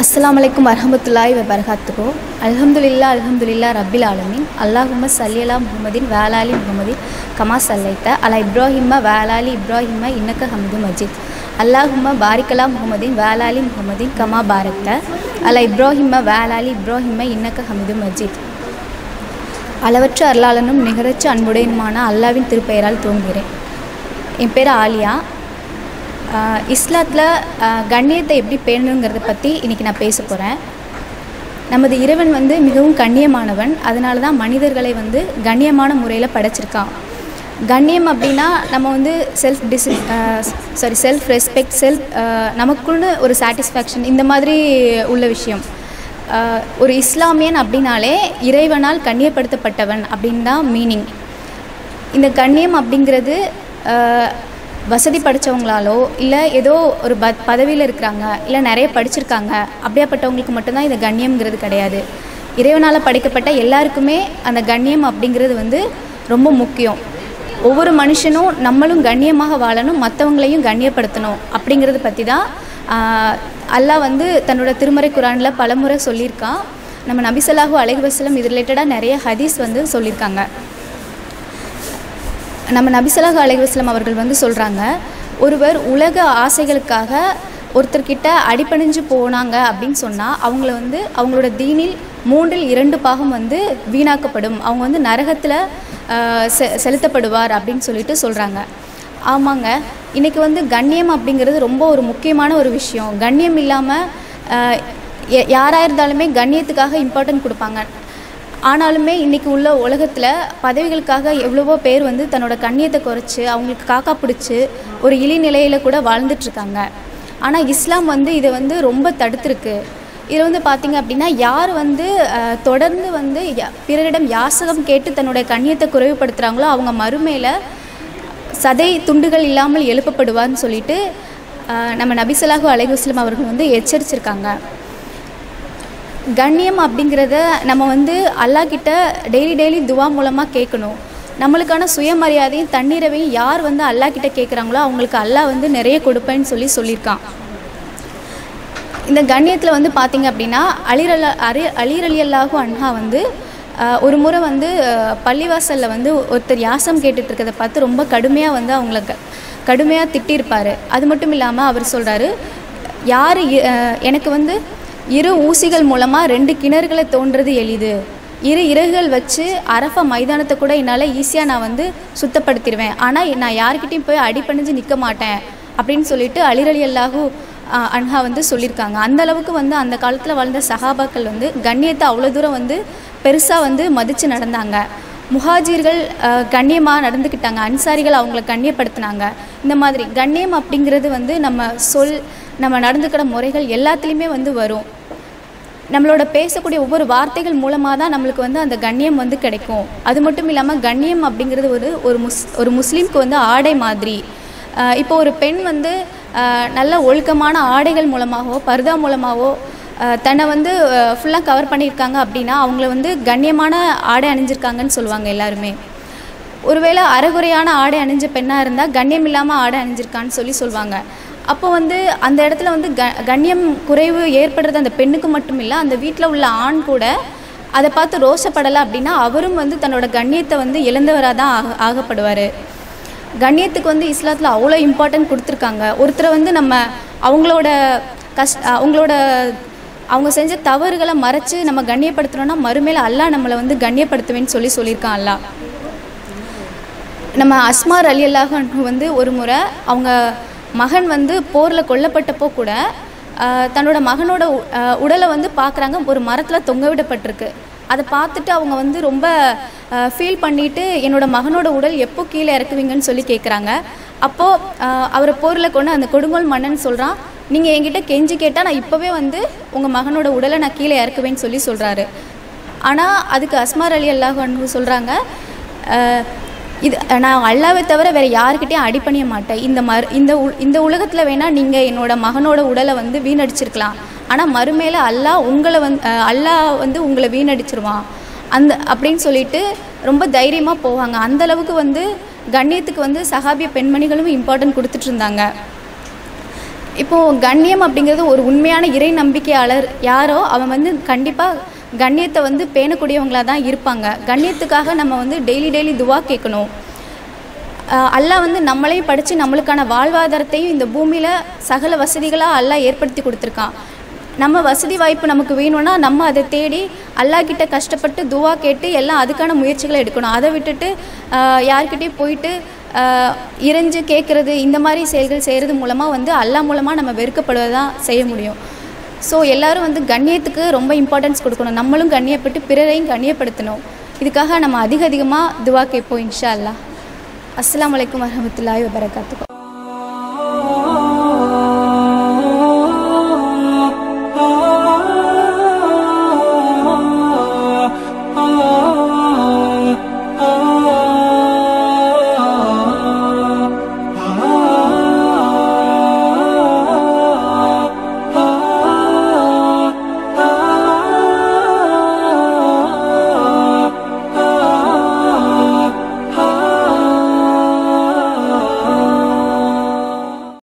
அஸ்ஸலாமு அலைக்கும் வரஹமத்துல்லாஹி வபரகாத்துஹு அல்ஹம்துலில்லா அல்ஹம்துலில்லா ரப்பில் ஆலமீன் அல்லாஹும்ம சல்லியலா முஹம்மதின் வேலாலி முஹம்மதின் கமா சல்லைத்த அலா இப்ராஹிம்ம வேலாலி இப்ராஹிம்ம இன்னக்க ஹமிது மஜித் அல்லாஹும்ம பாரிக்கலா முஹம்மதின் வேலாலி முஹம்மதின் கமா பாரக்த அலா இப்ராஹிம்ம வேலாலி இப்ராஹிம்ம இன்னக்க ஹமிது மஜித் அளவற்ற அருளாளனும் நிகரற்ற அன்புடையனுமான அல்லாவின் திருப்பெயரால் தூங்குகிறேன் என் பேர் ஆலியா ஆஹ் இஸ்லாத்தில் ஆஹ் கண்ணியத்தை எப்படி பேணணுங்கிறத பற்றி இன்றைக்கி நான் பேச போகிறேன் நமது இறைவன் வந்து மிகவும் கண்ணியமானவன் அதனால தான் மனிதர்களை வந்து கண்ணியமான முறையில் படைச்சிருக்கான் கண்ணியம் அப்படின்னா நம்ம வந்து self DC sorry self respect self நமக்குன்னு ஒரு சாட்டிஸ்ஃபேக்ஷன் இந்த மாதிரி உள்ள விஷயம் ஆஹ் ஒரு இஸ்லாமியன் அப்படின்னாலே இறைவனால் கண்ணியப்படுத்தப்பட்டவன் அப்படின்னு தான் மீனிங் இந்த கண்ணியம் அப்படிங்கிறது ஆஹ், வசதி படித்தவங்களாலோ இல்லை ஏதோ ஒரு ப பதவியில் இருக்கிறாங்க இல்லை நிறைய படிச்சிருக்காங்க அப்படியாப்பட்டவங்களுக்கு மட்டும்தான் இந்த கண்ணியம்ங்கிறது கிடையாது இறைவனால் படைக்கப்பட்ட எல்லாருக்குமே அந்த கண்ணியம் அப்படிங்கிறது வந்து ரொம்ப முக்கியம் ஒவ்வொரு மனுஷனும் நம்மளும் கண்ணியமாக வாழணும் மற்றவங்களையும் கண்ணியப்படுத்தணும் அப்படிங்கிறத பற்றி தான் ஆஹ், அல்லாஹ் வந்து தன்னோட திருமறை குரானில் பலமுறை சொல்லியிருக்கான் நம்ம நபிசல்லாஹூ அலைஹி வஸல்லம் இது ரிலேட்டடாக நிறைய ஹதீஸ் வந்து சொல்லியிருக்காங்க நம்ம நபிசல்லாஹு அலைவாஸ்லம் அவர்கள் வந்து சொல்கிறாங்க ஒருவர் உலக ஆசைகளுக்காக ஒருத்தர்கிட்ட அடிபணிஞ்சு போனாங்க அப்படின்னு சொன்னால் அவங்கள வந்து அவங்களோட தீனில் மூன்றில் இரண்டு பாகம் வந்து வீணாக்கப்படும் அவங்க வந்து நரகத்தில் செ செலுத்தப்படுவார் அப்படின்னு சொல்லிட்டு சொல்கிறாங்க ஆமாங்க இன்றைக்கி வந்து கண்ணியம் அப்படிங்கிறது ரொம்ப ஒரு முக்கியமான ஒரு விஷயம் கண்ணியம் இல்லாமல் யாராக இருந்தாலுமே கண்ணியத்துக்காக இம்பார்ட்டன்ட் கொடுப்பாங்க ஆனாலுமே இன்றைக்கி உள்ள உலகத்தில் பதவிகளுக்காக எவ்வளவோ பேர் வந்து தன்னோட கண்ணியத்தை குறைச்சி அவங்களுக்கு காக்கா பிடிச்சி ஒரு இழி நிலையில் கூட வாழ்ந்துட்டுருக்காங்க ஆனால் இஸ்லாம் வந்து இதை வந்து ரொம்ப தடுத்துருக்கு இதில் வந்து பார்த்திங்க அப்படின்னா யார் வந்து அஹ், தொடர்ந்து வந்து ய- பிறரிடம் யாசகம் கேட்டு தன்னுடைய கண்ணியத்தை குறைவுபடுத்துகிறாங்களோ அவங்க மறுமையில் சதை துண்டுகள் இல்லாமல் எழுப்பப்படுவார்னு சொல்லிட்டு அஹ், நம்ம நபிசல்லாஹு அலைஹுஸ்லம் அவர்கள் வந்து எச்சரிச்சிருக்காங்க கண்ணியம் அப்படிங்கிறத நம்ம வந்து அல்லாஹ் கிட்ட டெய்லி டெய்லி துவா மூலமாக கேட்கணும் நம்மளுக்கான சுயமரியாதையும் தன்னிறவையும் யார் வந்து அல்லாஹ் கிட்ட கேட்குறாங்களோ அவங்களுக்கு அல்லாஹ் வந்து நிறைய கொடுப்பேன்னு சொல்லி சொல்லியிருக்கான் இந்த கண்ணியத்தில் வந்து பார்த்தீங்க அப்படின்னா அலிரல்ல அரி அலிர் அலி அல்லாஹு அன்ஹா வந்து ஆஹ், ஒரு முறை வந்து ஆஹ், பள்ளிவாசலில் வந்து ஒருத்தர் யாசம் கேட்டுட்டு இருக்கிறத பார்த்து ரொம்ப கடுமையாக வந்து அவங்கள க கடுமையாக திட்டியிருப்பார் அது மட்டும் இல்லாமல் அவர் சொல்கிறாரு யார் இ- ஆஹ், எனக்கு வந்து இரு ஊசிகள் மூலமாக ரெண்டு கிணறுகளை தோன்றது எளிது இரு இறகுகள் வச்சு அரஃபா மைதானத்தை கூட என்னால் ஈஸியாக நான் வந்து சுத்தப்படுத்திடுவேன் ஆனால் நான் யார்கிட்டயும் போய் அடிபணிஞ்சு நிற்க மாட்டேன் அப்படின்னு சொல்லிட்டு அலிரலி அல்லாஹூ ஆஹ் அன்ஹா வந்து சொல்லியிருக்காங்க அந்த அளவுக்கு வந்து அந்த காலத்தில் வாழ்ந்த சஹாபாக்கள் வந்து கண்ணியத்தை அவ்வளோ தூரம் வந்து பெருசாக வந்து மதித்து நடந்தாங்க முஹாஜிர்கள் கண்ணியமாக நடந்துக்கிட்டாங்க அன்சாரிகள் அவங்கள கண்ணியப்படுத்தினாங்க இந்த மாதிரி கண்ணியம் அப்படிங்கிறது வந்து நம்ம சொல் நம்ம நடந்துக்கிற முறைகள் எல்லாத்துலேயுமே வந்து வரும் நம்மளோட பேசக்கூடிய ஒவ்வொரு வார்த்தைகள் மூலமாக தான் நம்மளுக்கு வந்து அந்த கண்ணியம் வந்து கிடைக்கும் அது மட்டும் இல்லாமல் கண்ணியம் அப்படிங்கிறது ஒரு ஒரு முஸ் ஒரு முஸ்லீம்க்கு வந்து ஆடை மாதிரி ஆஹ் இப்போ ஒரு பெண் வந்து ஆஹ் நல்ல ஒழுக்கமான ஆடைகள் மூலமாகவோ பர்தா மூலமாகவோ ஆஹ் தன்னை வந்து ஃபுல்லாக கவர் பண்ணியிருக்காங்க அப்படின்னா அவங்கள வந்து கண்ணியமான ஆடை அணிஞ்சிருக்காங்கன்னு சொல்லுவாங்க எல்லாருமே ஒருவேளை அறகுறையான ஆடை அணிஞ்ச பெண்ணாக இருந்தால் கண்ணியம் இல்லாமல் ஆடை அணிஞ்சிருக்கான்னு சொல்லி சொல்லுவாங்க அப்போ வந்து அந்த இடத்துல வந்து க கண்ணியம் குறைவு ஏற்படுறது அந்த பெண்ணுக்கு மட்டும் இல்லை அந்த வீட்டில் உள்ள ஆண் கூட அதை பார்த்து ரோஷப்படலை அப்படின்னா அவரும் வந்து தன்னோட கண்ணியத்தை வந்து இழந்தவராக தான் ஆக ஆகப்படுவார் கண்ணியத்துக்கு வந்து இஸ்லாத்தில் அவ்வளோ இம்பார்ட்டன்ட் கொடுத்துருக்காங்க ஒருத்தரை வந்து நம்ம அவங்களோட கஷ் அவங்களோட அவங்க செஞ்ச தவறுகளை மறைச்சு நம்ம கண்ணியப்படுத்துனோம்னா மறுமையில் அல்லாஹ் நம்மளை வந்து கண்ணியப்படுத்துவேன்னு சொல்லி சொல்லியிருக்கான் அல்லாஹ் நம்ம அஸ்மார் அலி அல்லாஹ் வந்து ஒரு முறை அவங்க மகன் வந்து போரில் கொல்லப்பட்டப்போ கூட ஆஹ், தன்னோட மகனோட உ- ஆஹ், உடலை வந்து பார்க்குறாங்க ஒரு மரத்தில் தொங்க விடப்பட்டிருக்கு அதை பார்த்துட்டு அவங்க வந்து ரொம்ப ஃபீல் பண்ணிட்டு என்னோட மகனோட உடல் எப்போ கீழே இறக்குவீங்கன்னு சொல்லி கேட்குறாங்க அப்போது அவரை போரில் கொண்டு அந்த கொடுங்கோல் மன்னன் சொல்கிறான் நீங்கள் என்கிட்ட கெஞ்சி கேட்டால் நான் இப்போவே வந்து உங்கள் மகனோட உடலை நான் கீழே இறக்குவேன்னு சொல்லி சொல்கிறாரு ஆனால் அதுக்கு அஸ்மார் அலி அல்லாஹ் சொல்கிறாங்க இது நான் அல்லாவை தவிர வேறு யாருக்கிட்டையும் அடிப்பணிய மாட்டேன் இந்த மறு இந்த உ இந்த உலகத்தில் வேணால் நீங்கள் என்னோட மகனோட உடலை வந்து வீணடிச்சிருக்கலாம் ஆனால் மறுமையில் அல்லாஹ் உங்களை வந்து அல்லாஹ் வந்து உங்களை வீணடிச்சிருவான் அந்த அப்படின்னு சொல்லிட்டு ரொம்ப தைரியமாக போவாங்க அந்த அளவுக்கு வந்து கண்ணியத்துக்கு வந்து சஹாபிய பெண்மணிகளும் இம்பார்ட்டன்ட் கொடுத்துட்டு இருந்தாங்க இப்போது கண்ணியம் அப்படிங்கிறது ஒரு உண்மையான இறை நம்பிக்கையாளர் யாரோ அவன் வந்து கண்டிப்பாக கண்ணியத்தை வந்து பேணக்கூடியவங்களாக தான் இருப்பாங்க கண்ணியத்துக்காக நம்ம வந்து டெய்லி டெய்லி துவா கேட்கணும் ஆஹ் அல்லாஹ் வந்து நம்மளையும் படித்து நம்மளுக்கான வாழ்வாதாரத்தையும் இந்த பூமியில் சகல வசதிகளாக அல்லாஹ் ஏற்படுத்தி கொடுத்துருக்கான் நம்ம வசதி வாய்ப்பு நமக்கு வேணும்னா நம்ம அதை தேடி அல்லாஹ் கிட்ட கஷ்டப்பட்டு துவா கேட்டு எல்லாம் அதுக்கான முயற்சிகளை எடுக்கணும் அதை விட்டுட்டு ஆஹ் யார்கிட்டயும் போயிட்டு ஆஹ் இறைஞ்சு கேட்குறது இந்த மாதிரி செயல்கள் செய்கிறது மூலமாக வந்து அல்லாஹ் மூலமாக நம்ம வெறுக்கப்படுவதை தான் செய்ய முடியும் ஸோ எல்லாரும் வந்து கண்ணியத்துக்கு ரொம்ப இம்பார்ட்டன்ஸ் கொடுக்கணும் நம்மளும் கண்ணியப்பட்டு பிறரையும் கண்ணியப்படுத்தணும் இதுக்காக நம்ம அதிக அதிகமாக துவா கேட்போம் இன்ஷா அல்லாஹ் அஸ்ஸலாமு அலைக்கும் வரஹ்மத்துல்லாஹி வபரகாத்துஹு